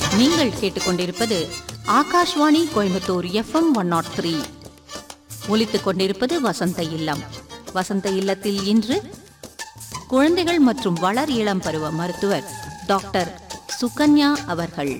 நீங்கள் கேட்டுக்கொண்டிருப்பது Akashvani Coimbatore FM one nought three ஒலித்துக் கொண்டிருப்பது வசந்த இல்லம் வசந்த இல்லத்தில் இன்று குழந்தைகள் மற்றும் வளர் இளம் பருவ மருத்துவர் டாக்டர் சுகன்யா அவர்கள்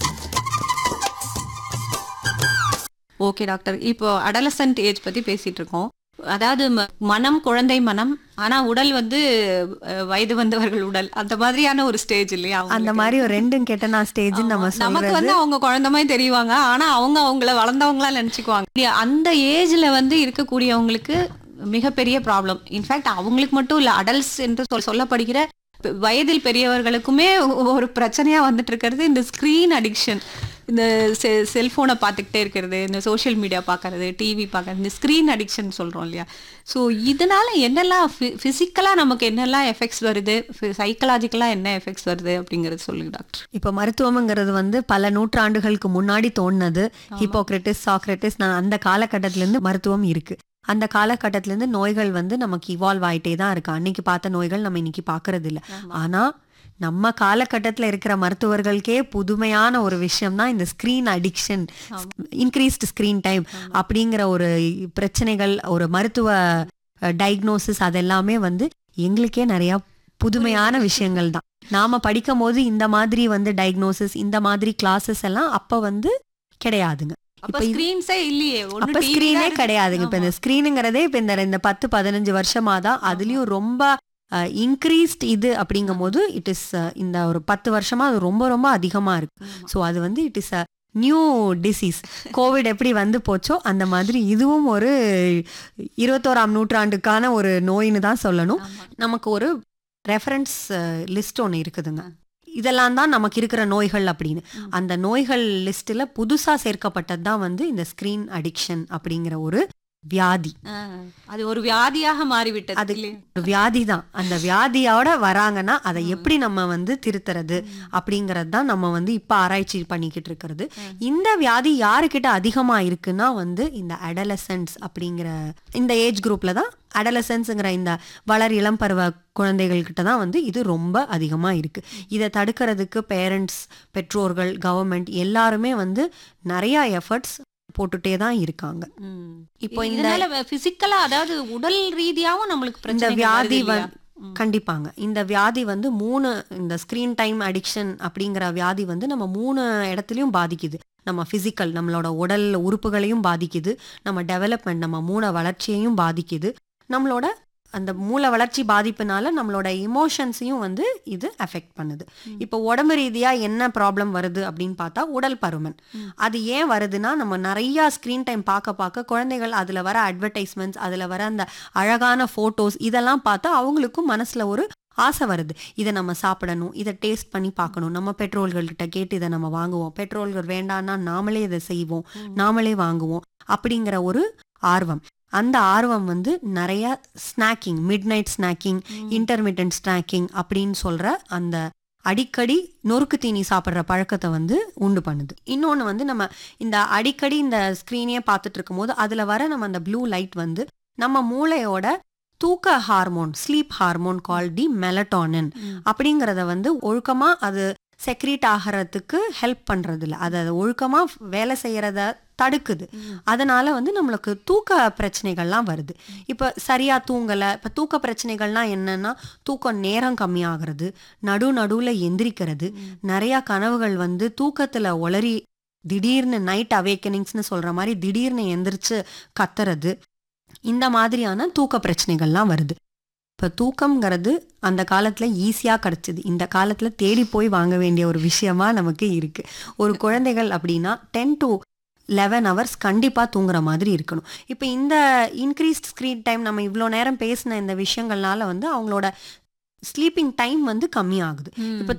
ஓகே டாக்டர் இப்போ அடலசன்ட் ஏஜ் பத்தி பேசிட்டு இருக்கோம் அதாவது ம- மனம் குழந்தை மனம் ஆனா உடல் வந்து அஹ், வயது வந்தவர்கள் உடல் அந்த மாதிரியான ஒரு ஸ்டேஜ் இல்லையா அந்த அவங்களுக்கு? மாதிரி ஒரு ரெண்டும் கெட்டனா ஸ்டேஜ் நம்ம நமக்கு சொல்றது வந்து அவங்க குழந்தை மாதிரி தெரிவாங்க ஆனா அவங்க அவங்கள வளர்ந்தவங்களா நினைச்சுக்குவாங்க இல்லையா? அந்த ஏஜ்ல வந்து இருக்கக்கூடியவங்களுக்கு மிகப்பெரிய ப்ராப்ளம் இன்ஃபேக்ட் அவங்களுக்கு மட்டும் இல்ல அடல்ட்ஸ் என்று சொல் சொல்லப்படுகிற பெ- வயதில் பெரியவர்களுக்குமே ஒ- ஒரு பிரச்சனையா வந்துட்டு இருக்கிறது இந்த ஸ்கிரீன் அடிக்ஷன் இந்த செ செல்ஃபோனை பார்த்துக்கிட்டே இருக்கிறது இந்த சோஷியல் மீடியா பார்க்கறது டிவி பார்க்கறது இந்த ஸ்க்ரீன் அடிக்ஷன் சொல்கிறோம் இல்லையா ஸோ இதனால என்னெல்லாம் ஃபிசிக்கலாக நமக்கு என்னெல்லாம் எஃபெக்ட்ஸ் வருது சைக்கலாஜிக்கலாக என்ன எஃபெக்ட்ஸ் வருது அப்படிங்கிறது சொல்லுங்க டாக்டர் இப்ப மருத்துவம்ங்கிறது வந்து பல நூற்றாண்டுகளுக்கு முன்னாடி தோணுனது ஹிப்போக்ரட்டிஸ் சாக்ரட்டிஸ் நான் அந்த காலகட்டத்துல இருந்து மருத்துவம் இருக்கு அந்த காலகட்டத்துல இருந்து நோய்கள் வந்து நமக்கு இவால்வ் ஆயிட்டே தான் இருக்கு அன்னைக்கு பார்த்த நோய்கள் நம்ம இன்னைக்கு பார்க்கறது இல்ல ஆனா நம்ம காலகட்டத்துல இருக்கிற மருத்துவர்களுக்கே புதுமையான ஒரு விஷயம் தான் இந்த screen addiction increased screen time அப்படிங்கிற ஒரு பிரச்சனைகள் ஒரு மருத்துவ டயக்னோசிஸ் அதெல்லாமே வந்து எங்களுக்கே நிறைய புதுமையான விஷயங்கள் தான் நாம படிக்கும் போது இந்த மாதிரி வந்து டயக்னோசிஸ் இந்த மாதிரி கிளாஸஸ் எல்லாம் அப்ப வந்து கிடையாதுங்க அப்ப இப்ப இது- ஸ்கிரீன்ஸே இல்லையே ஒண்ணு அப்ப TV ஸ்கிரீனே தான் இருக்கு. கிடையாதுங்க இப்ப இந்த ஸ்கிரீனுங்கிறதே இப்ப இந்த இந்த பத்து பதினஞ்சு வருஷமா தான் அதுலயும் ரொம்ப இன்க்ரீஸ்ட் இது அப்படிங்கும் போது இட் இஸ் இந்த ஒரு பத்து வருஷமா அது ரொம்ப ரொம்ப அதிகமா இருக்கு ஆமா. ஸோ அது வந்து it is a new disease Covid எப்படி வந்து போச்சோ அந்த மாதிரி இதுவும் ஒரு இருபத்தோராம் நூற்றாண்டுக்கான ஒரு நோயின்னு தான் சொல்லணும் ஆமா. நமக்கு ஒரு ரெஃபரன்ஸ் லிஸ்ட் ஒன்று இருக்குதுங்க இதெல்லாம் தான் நமக்கு இருக்கிற நோய்கள் அப்படின்னு ம். அந்த நோய்கள் லிஸ்ட்ல புதுசா சேர்க்கப்பட்டது தான் வந்து இந்த ஸ்கிரீன் அடிக்ஷன் அப்படிங்கிற ஒரு வியாதி ஆ, அது ஒரு வியாதியாக மாறிவிட்டது அது இல்லையா? ஒரு வியாதி தான் அந்த வியாதியோட வராங்கன்னா அதை எப்படி நம்ம வந்து திருத்துறது அப்படிங்கறது தான் நம்ம வந்து இப்ப ஆராய்ச்சி பண்ணிக்கிட்டு இருக்கிறது இந்த வியாதி யாருக்கிட்ட அதிகமா இருக்குன்னா வந்து இந்த அடலசன்ஸ் அப்படிங்கிற இந்த ஏஜ் குரூப்ல தான் அடலசன்ஸுங்கிற இந்த வளர் இளம் பருவ குழந்தைகள் கிட்ட தான் வந்து இது ரொம்ப அதிகமா இருக்கு இதை தடுக்கிறதுக்கு பேரண்ட்ஸ் பெற்றோர்கள் கவர்மெண்ட் எல்லாருமே வந்து நிறைய எஃபர்ட்ஸ் போட்டுட்டே தான் இருக்காங்க ம். இப்போ இந்த இதனால பிசிக்கலா அதாவது உடல் ரீதியாவும் நம்மளுக்கு இந்த பிரச்சனை வியாதி வந்து கண்டிப்பாங்க இந்த வியாதி வந்து மூணு இந்த ஸ்கிரீன் டைம் அடிக்ஷன் அப்படிங்கிற வியாதி வந்து நம்ம மூணு இடத்துலயும் பாதிக்குது நம்ம பிசிக்கல் நம்மளோட உடல் உறுப்புகளையும் பாதிக்குது நம்ம டெவலப்மெண்ட் நம்ம மூளை வளர்ச்சியையும் பாதிக்குது நம்மளோட அந்த மூளை வளர்ச்சி பாதிப்புனால நம்மளோட இமோஷன்ஸையும் வந்து இது அஃபெக்ட் பண்ணுது இப்போ உடம்பு ரீதியா என்ன ப்ராப்ளம் வருது அப்படின்னு பார்த்தா உடல் பருமன் ம். அது ஏன் வருதுன்னா நம்ம நிறைய ஸ்க்ரீன் டைம் பார்க்க பார்க்க குழந்தைகள் அதுல வர அட்வர்டைஸ்மெண்ட்ஸ் அதுல வர அந்த அழகான போட்டோஸ் இதெல்லாம் பார்த்தா அவங்களுக்கும் மனசுல ஒரு ஆசை வருது இதை நம்ம சாப்பிடணும் இதை டேஸ்ட் பண்ணி பார்க்கணும் நம்ம பெட்ரோல்கள்கிட்ட கேட்டு இதை நம்ம வாங்குவோம் பெட்ரோல்கள் வேண்டாம்னா நாமளே இதை செய்வோம் நாமளே வாங்குவோம் அப்படிங்கிற ஒரு ஆர்வம் அந்த ஆர்வம் வந்து நிறைய snacking midnight snacking intermediate snacking அப்படின்னு சொல்ற அந்த அடிக்கடி நொறுக்கு தீனி சாப்பிட்ற பழக்கத்தை வந்து உண்டு பண்ணுது இன்னொன்று வந்து நம்ம இந்த அடிக்கடி இந்த ஸ்க்ரீனே பார்த்துட்டு இருக்கும்போது அதில் வர நம்ம அந்த ப்ளூ லைட் வந்து நம்ம மூளையோட தூக்க hormone sleep hormone called melatonin அப்படிங்கிறத வந்து ஒழுக்கமா அது செக்ரீட் ஆகிறதுக்கு ஹெல்ப் பண்றது இல்ல அது அது ஒழுக்கமா வேலை செய்யறத தடுக்குது அதனால வந்து நம்மளுக்கு தூக்க பிரச்சனைகள்லாம் வருது இப்ப சரியா தூங்கல இப்ப தூக்க பிரச்சனைகள்னா என்னன்னா தூக்கம் நேரம் கம்மியாகிறது நடு நடுவுல எந்திரிக்கிறது நிறைய கனவுகள் வந்து தூக்கத்துல ஒளறி திடீர்னு நைட் அவேக்கனிங்ஸ்னு சொல்ற மாதிரி திடீர்னு எந்திரிச்சு கத்துறது இந்த மாதிரியான தூக்க பிரச்சனைகள்லாம் வருது இப்போ தூக்கம்ங்கிறது அந்த காலத்தில் ஈஸியாக கிடச்சிது இந்த காலத்தில் தேடி போய் வாங்க வேண்டிய ஒரு விஷயமா நமக்கு இருக்கு ஒரு குழந்தைகள் அப்படின்னா டென் டு லெவன் ஹவர்ஸ் கண்டிப்பாக தூங்குற மாதிரி இருக்கணும் இப்போ இந்த இன்க்ரீஸ்ட் ஸ்க்ரீன் டைம் நம்ம இவ்வளோ நேரம் பேசின இந்த விஷயங்கள்னால வந்து அவங்களோட ஸ்லீப்பிங் டைம் வந்து கம்மியாகுது இப்போ